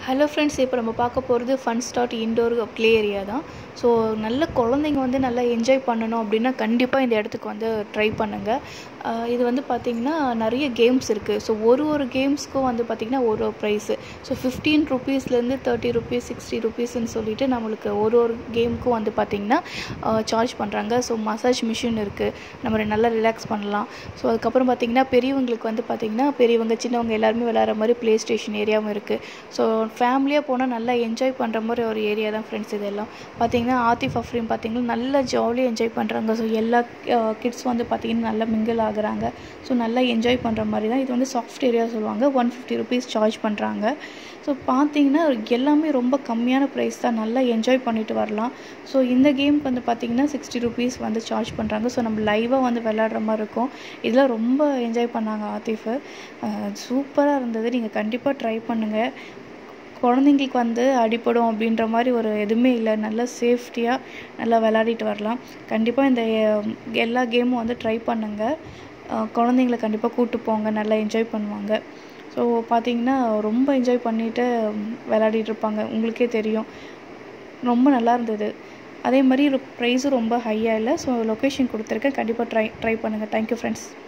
hello friends இப்போ நம்ம பார்க்க போகிறது fun start indoor play area தான் ஸோ நல்ல குழந்தைங்க வந்து நல்லா என்ஜாய் பண்ணணும் அப்படின்னா கண்டிப்பாக இந்த இடத்துக்கு வந்து ட்ரை பண்ணுங்கள் இது வந்து பார்த்திங்கன்னா நிறைய கேம்ஸ் இருக்குது ஸோ ஒரு ஒரு கேம்ஸ்க்கும் வந்து பார்த்திங்கன்னா ஒரு ஒரு ப்ரைஸு ஸோ ஃபிஃப்டீன் ருபீஸ்லேருந்து தேர்ட்டி ருபீஸ் சிக்ஸ்டி ருபீஸ்ன்னு சொல்லிட்டு நம்மளுக்கு ஒரு ஒரு கேமுக்கும் வந்து பார்த்திங்கன்னா சார்ஜ் பண்ணுறாங்க ஸோ மசாஜ் மிஷின் இருக்குது நம்ம நல்லா ரிலாக்ஸ் பண்ணலாம் ஸோ அதுக்கப்புறம் பார்த்திங்கன்னா பெரியவங்களுக்கு வந்து பார்த்திங்கன்னா பெரியவங்க சின்னவங்க எல்லாருமே விளையாடுற மாதிரி ப்ளே ஸ்டேஷன் ஏரியாவும் இருக்குது ஸோ ஃபேமிலியாக போனால் நல்லா என்ஜாய் பண்ணுற மாதிரி ஒரு ஏரியா தான் ஃப்ரெண்ட்ஸ் இதெல்லாம் பார்த்தீங்கன்னா ஆத்திஃப் அஃப்ரீம் பார்த்தீங்கன்னா நல்லா ஜாலியாக என்ஜாய் பண்ணுறாங்க ஸோ எல்லா கிட்ஸ் வந்து பார்த்திங்கன்னா நல்லா மிங்கிள் ஆகுறாங்க ஸோ நல்லா என்ஜாய் பண்ணுற மாதிரி தான் இது வந்து சாஃப்ட் ஏரியா சொல்லுவாங்க ஒன் ஃபிஃப்டி ருபீஸ் சார்ஜ் பண்ணுறாங்க ஸோ பார்த்தீங்கன்னா எல்லாமே ரொம்ப கம்மியான ப்ரைஸ் தான் நல்லா என்ஜாய் பண்ணிட்டு வரலாம் ஸோ இந்த கேமுக்கு வந்து பார்த்திங்கன்னா சிக்ஸ்டி ருபீஸ் வந்து சார்ஜ் பண்ணுறாங்க ஸோ நம்ம லைவாக வந்து விளாட்ற மாதிரி இருக்கும் இதெல்லாம் ரொம்ப என்ஜாய் பண்ணாங்க ஆத்திஃபு சூப்பராக இருந்தது நீங்கள் கண்டிப்பாக ட்ரை பண்ணுங்கள் குழந்தைங்களுக்கு வந்து அடிப்படும் அப்படின்ற மாதிரி ஒரு எதுவுமே இல்லை நல்லா சேஃப்டியாக நல்லா விளையாடிட்டு வரலாம் கண்டிப்பாக இந்த எல்லா கேமும் வந்து ட்ரை பண்ணுங்கள் குழந்தைங்கள கண்டிப்பாக கூப்பிட்டு போங்க நல்லா என்ஜாய் பண்ணுவாங்க ஸோ பார்த்தீங்கன்னா ரொம்ப என்ஜாய் பண்ணிவிட்டு விளையாடிட்டு இருப்பாங்க உங்களுக்கே தெரியும் ரொம்ப நல்லா இருந்தது அதே மாதிரி ப்ரைஸும் ரொம்ப ஹையாக இல்லை ஸோ லொக்கேஷன் கொடுத்துருக்கேன் கண்டிப்பாக ட்ரை ட்ரை பண்ணுங்கள் தேங்க்யூ ஃப்ரெண்ட்ஸ்